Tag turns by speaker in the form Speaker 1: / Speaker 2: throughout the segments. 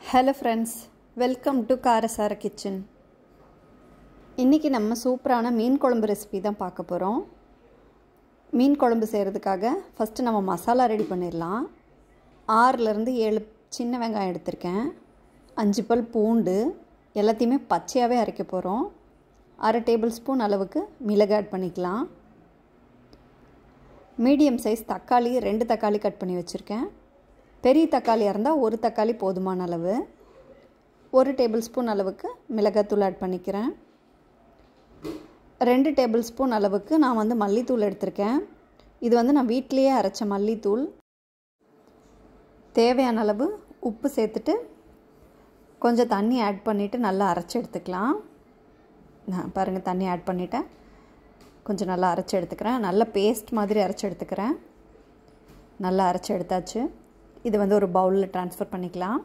Speaker 1: hello friends welcome to Karasara kitchen இன்றைக்கி நம்ம சூப்பரான மீன் குழம்பு ரெசிபி தான் பார்க்க போகிறோம் மீன் குழம்பு செய்கிறதுக்காக ஃபஸ்ட்டு நம்ம மசாலா ரெடி பண்ணிடலாம் ஆறுலேருந்து ஏழு சின்ன வெங்காயம் எடுத்திருக்கேன் அஞ்சு பல் பூண்டு எல்லாத்தையுமே பச்சையாகவே அரைக்க போகிறோம் அரை டேபிள் ஸ்பூன் அளவுக்கு மிளகு ஆட் பண்ணிக்கலாம் மீடியம் சைஸ் தக்காளி ரெண்டு தக்காளி கட் பண்ணி வச்சுருக்கேன் பெரிய தக்காளியாக இருந்தால் ஒரு தக்காளி போதுமான அளவு ஒரு டேபிள் ஸ்பூன் அளவுக்கு மிளகாத்தூள் ஆட் பண்ணிக்கிறேன் ரெண்டு டேபிள் ஸ்பூன் அளவுக்கு நான் வந்து மல்லித்தூள் எடுத்திருக்கேன் இது வந்து நான் வீட்லேயே அரைச்ச மல்லித்தூள் தேவையான அளவு உப்பு சேர்த்துட்டு கொஞ்சம் தண்ணி ஆட் பண்ணிவிட்டு நல்லா அரைச்சி எடுத்துக்கலாம் நான் பாருங்கள் தண்ணி ஆட் பண்ணிவிட்டேன் கொஞ்சம் நல்லா அரைச்சி எடுத்துக்கிறேன் நல்ல பேஸ்ட் மாதிரி அரைச்சி எடுத்துக்கிறேன் நல்லா அரைச்சி எடுத்தாச்சு இது வந்து ஒரு பவுலில் ட்ரான்ஸ்ஃபர் பண்ணிக்கலாம்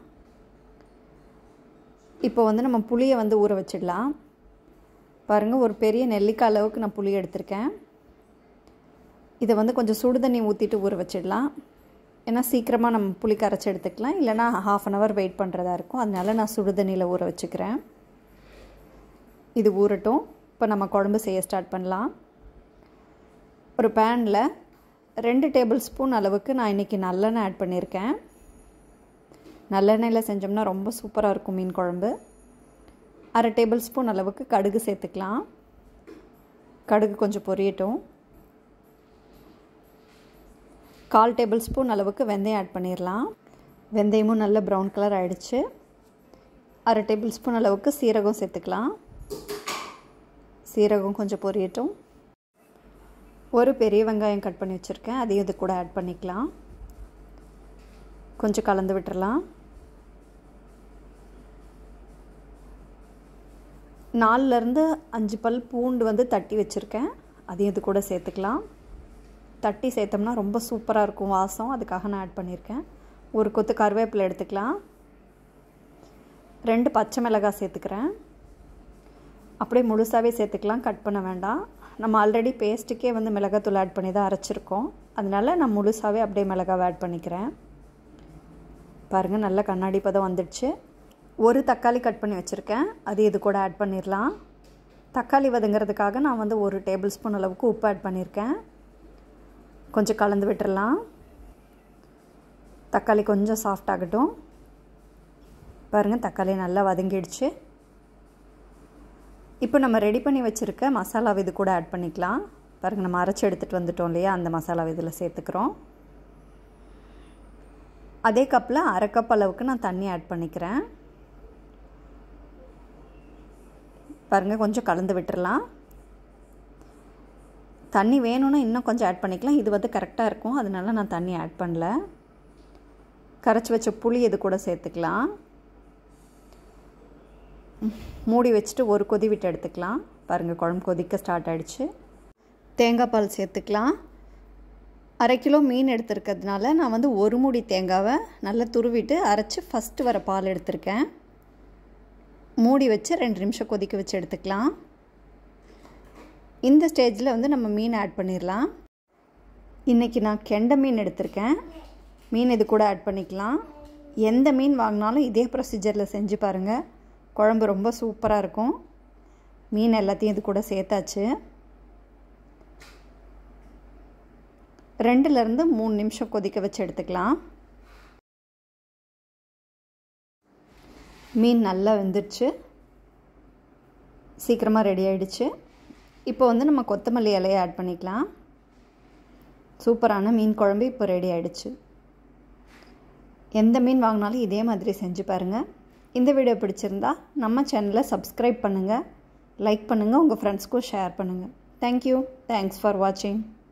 Speaker 1: இப்போ வந்து நம்ம புளியை வந்து ஊற வச்சிடலாம் பாருங்கள் ஒரு பெரிய நெல்லிக்காய் அளவுக்கு நான் புளி எடுத்திருக்கேன் இதை வந்து கொஞ்சம் சுடு தண்ணி ஊற்றிட்டு ஊற வச்சிடலாம் ஏன்னா சீக்கிரமாக நம்ம புளி கரைச்சி எடுத்துக்கலாம் இல்லைனா ஹாஃப் அன் ஹவர் வெயிட் பண்ணுறதா இருக்கும் அதனால நான் சுடு தண்ணியில் ஊற வச்சுக்கிறேன் இது ஊறட்டும் இப்போ நம்ம குழம்பு செய்ய ஸ்டார்ட் பண்ணலாம் ஒரு பேனில் ரெண்டு டேபிள் ஸ்பூன் அளவுக்கு நான் இன்றைக்கி நல்லெண்ணெய் ஆட் பண்ணியிருக்கேன் நல்லெண்ணெயில் செஞ்சோம்னா ரொம்ப சூப்பராக இருக்கும் மீன் குழம்பு அரை டேபிள் ஸ்பூன் அளவுக்கு கடுகு சேர்த்துக்கலாம் கடுகு கொஞ்சம் பொரியட்டும் கால் டேபிள் ஸ்பூன் அளவுக்கு வெந்தயம் ஆட் பண்ணிடலாம் வெந்தயமும் நல்ல ப்ரௌன் கலர் ஆகிடுச்சு அரை டேபிள் ஸ்பூன் அளவுக்கு சீரகம் சேர்த்துக்கலாம் சீரகம் கொஞ்சம் பொரியட்டும் ஒரு பெரிய வெங்காயம் கட் பண்ணி வச்சுருக்கேன் அதையும் இது கூட ஆட் பண்ணிக்கலாம் கொஞ்சம் கலந்து விட்டுறலாம் நாலுலேருந்து அஞ்சு பல் பூண்டு வந்து தட்டி வச்சுருக்கேன் அதையும் இது கூட சேர்த்துக்கலாம் தட்டி சேர்த்தோம்னா ரொம்ப சூப்பராக இருக்கும் வாசம் அதுக்காக நான் ஆட் பண்ணியிருக்கேன் ஒரு கொத்து கருவேப்பிலை எடுத்துக்கலாம் ரெண்டு பச்சை மிளகாய் சேர்த்துக்கிறேன் அப்படியே முழுசாகவே சேர்த்துக்கலாம் கட் பண்ண வேண்டாம் நம்ம ஆல்ரெடி பேஸ்ட்டுக்கே வந்து மிளகாத்தூள் ஆட் பண்ணி தான் அரைச்சிருக்கோம் அதனால் நான் முழுசாகவே அப்படியே மிளகாவை ஆட் பண்ணிக்கிறேன் பாருங்கள் நல்ல கண்ணாடி பதம் வந்துடுச்சு ஒரு தக்காளி கட் பண்ணி வச்சுருக்கேன் அது இது கூட ஆட் பண்ணிடலாம் தக்காளி வதங்கிறதுக்காக நான் வந்து ஒரு டேபிள் ஸ்பூன் அளவுக்கு உப்பு ஆட் பண்ணியிருக்கேன் கொஞ்சம் கலந்து விட்டுறலாம் தக்காளி கொஞ்சம் சாஃப்ட் ஆகட்டும் பாருங்கள் தக்காளி நல்லா வதங்கிடுச்சு இப்போ நம்ம ரெடி பண்ணி வச்சுருக்க மசாலாவை இது கூட ஆட் பண்ணிக்கலாம் பாருங்கள் நம்ம அரைச்சி எடுத்துகிட்டு வந்துட்டோம் இல்லையா அந்த மசாலாவை இதில் சேர்த்துக்கிறோம் அதே கப்பில் அரை கப் அளவுக்கு நான் தண்ணி ஆட் பண்ணிக்கிறேன் பாருங்கள் கொஞ்சம் கலந்து விட்டுறலாம் தண்ணி வேணும்னா இன்னும் கொஞ்சம் ஆட் பண்ணிக்கலாம் இது வந்து கரெக்டாக இருக்கும் அதனால நான் தண்ணி ஆட் பண்ணல கரைச்சி வச்ச புளி இது கூட சேர்த்துக்கலாம் மூடி வச்சுட்டு ஒரு கொதி விட்டு எடுத்துக்கலாம் பாருங்கள் குழம்பு கொதிக்க ஸ்டார்ட் ஆகிடுச்சு தேங்காய் பால் சேர்த்துக்கலாம் அரை கிலோ மீன் எடுத்துருக்கிறதுனால நான் வந்து ஒரு மூடி தேங்காவை நல்லா துருவிட்டு அரைச்சி ஃபஸ்ட்டு வர பால் எடுத்திருக்கேன் மூடி வச்சு ரெண்டு நிமிஷம் கொதிக்க வச்சு எடுத்துக்கலாம் இந்த ஸ்டேஜில் வந்து நம்ம மீன் ஆட் பண்ணிடலாம் இன்றைக்கி நான் கெண்டை மீன் எடுத்திருக்கேன் மீன் இது கூட ஆட் பண்ணிக்கலாம் எந்த மீன் வாங்கினாலும் இதே ப்ரொசீஜரில் செஞ்சு பாருங்கள் குழம்பு ரொம்ப சூப்பராக இருக்கும் மீன் எல்லாத்தையும் இது கூட சேர்த்தாச்சு ரெண்டுலேருந்து மூணு நிமிஷம் கொதிக்க வச்சு எடுத்துக்கலாம் மீன் நல்லா வெந்துடுச்சு சீக்கிரமாக ரெடி ஆகிடுச்சு இப்போ வந்து நம்ம கொத்தமல்லி இலையை ஆட் பண்ணிக்கலாம் சூப்பரான மீன் குழம்பு இப்போ ரெடி ஆகிடுச்சு எந்த மீன் வாங்கினாலும் இதே மாதிரி செஞ்சு பாருங்கள் இந்த வீடியோ பிடிச்சிருந்தா நம்ம சேனலை சப்ஸ்கிரைப் பண்ணுங்கள் லைக் பண்ணுங்கள் உங்கள் ஃப்ரெண்ட்ஸ்க்கும் ஷேர் பண்ணுங்கள் தேங்க்யூ தேங்க்ஸ் ஃபார் வாட்சிங்